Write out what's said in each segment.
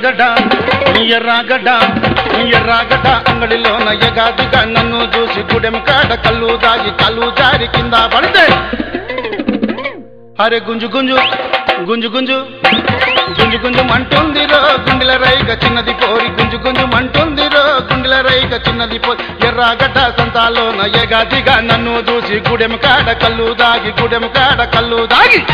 ఎర్రాగడ్డ ఎర్రాగడ్డ ఎర్రాగడ్డ అంగడిలో నయ్యగాదిగా నన్ను చూసి గుడెం కాడ కళ్ళు దాగి కళ్ళు జారి కింద పడితే అరే గుంజు గుంజు గుంజు గుంజు గుంజు గుంజు మంటుందిరో గుండెల రైగ చిన్నది పోరి గుంజు గుంజు మంటుందిరో గుండెల రైగ చిన్నది పోరి ఎర్రాగడ్డ సంతాలో నయ్యగాదిగా నన్ను చూసి గుడెం కాడ కళ్ళు దాగి గుడెం కాడ కళ్ళు దాగి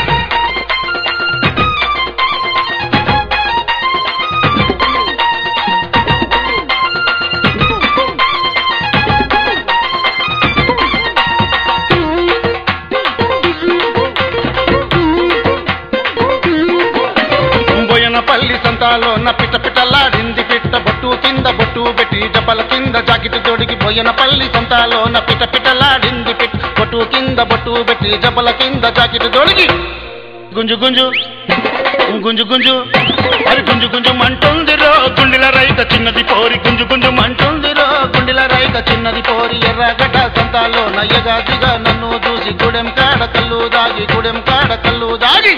బోయనపల్లి సంతాలో నా పిట్ట పిట్టలాడింది పిట్ట బొట్టు కింద బొట్టు పెట్టి జపల కింద జాకెట్ తొడిగి బోయనపల్లి సంతాలో నా పిట్ట పిట్టలాడింది పిట్ట బొట్టు కింద బొట్టు పెట్టి జపల కింద జాకెట్ తొడిగి గుంజు గుంజు గుంజు గుంజు అరి గుంజు గుంజు మంటుందిరో గుండెల రైక చిన్నది పోరి గుంజు గుంజు మంటుందిరో గుండెల రైక చిన్నది పోరి ఎర్రగడ్డ సంతాలో నయ్యగాదిగా నన్ను చూసి గుడెం కాడ కళ్ళు దాగి గుడెం కాడ కళ్ళు దాగి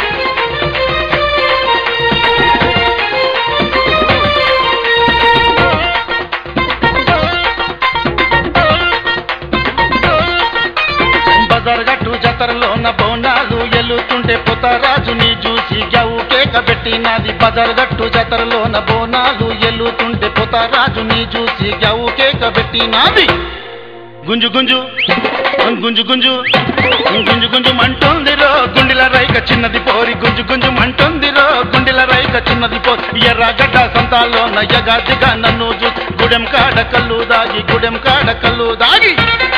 బజార్గట్టు జాతరలోన బోనాలు ఎల్లుతుంటే పుతరాజుని చూసి గవు కేక పెట్టినది బజార్గట్టు జాతరలోన బోనాలు ఎల్లుతుంటే పుతరాజుని చూసి గవు కేక పెట్టినది గుంజు గుంజు గుంజు గుంజు గుంజు గుంజు మంటుందిరో గుండెల రైక చిన్నది పోరి గుంజు గుంజు మంటుందిరో గుండెల రైక చిన్నది పోరి ఎర్రగడ్డ సంతాల్లో నయ్యగాదిగా నన్ను చూసి గుడెం కాడ కళ్ళు దాగి గుడెం కాడ కళ్ళు దాగి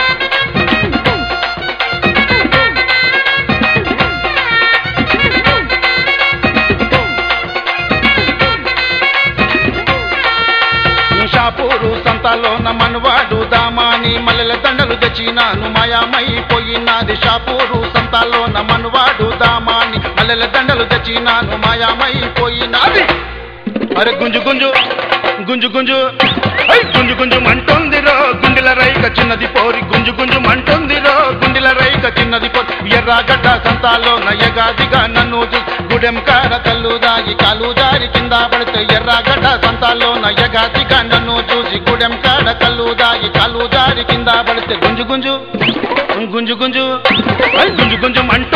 షాపూరు సంతలోన మనవాడు దామాని మల్లెల దండలు తెచ్చినాను మాయామైపోయినాది షాపూరు సంతలోన మనవాడు దామాని మల్లెల దండలు తెచ్చినాను మాయామైపోయినాది అరే గుంజు గుంజు గుంజు గుంజు ఐ గుంజు గుంజు మంటుందిరో గుండెల రైక చిన్నది పోరి గుంజు గుంజు మంటుందిరో గుండెల రైక చిన్నది పోరి ఎర్రగడ్డ సంతాలో నయ్యగాదిగా నన్ను చూసి గుడెం కాడ కళ్ళు దాగి కాలు జారి కింద పడితే ఎర్రగడ్డ సంతాలో నయ్యగాదిగా నన్ను చూసి గుడెం కాడ కళ్ళు దాగి కాలు జారి కింద పడితే గుంజు గుంజు గుంజు గుంజు ఐ గుంజు గుంజు మంట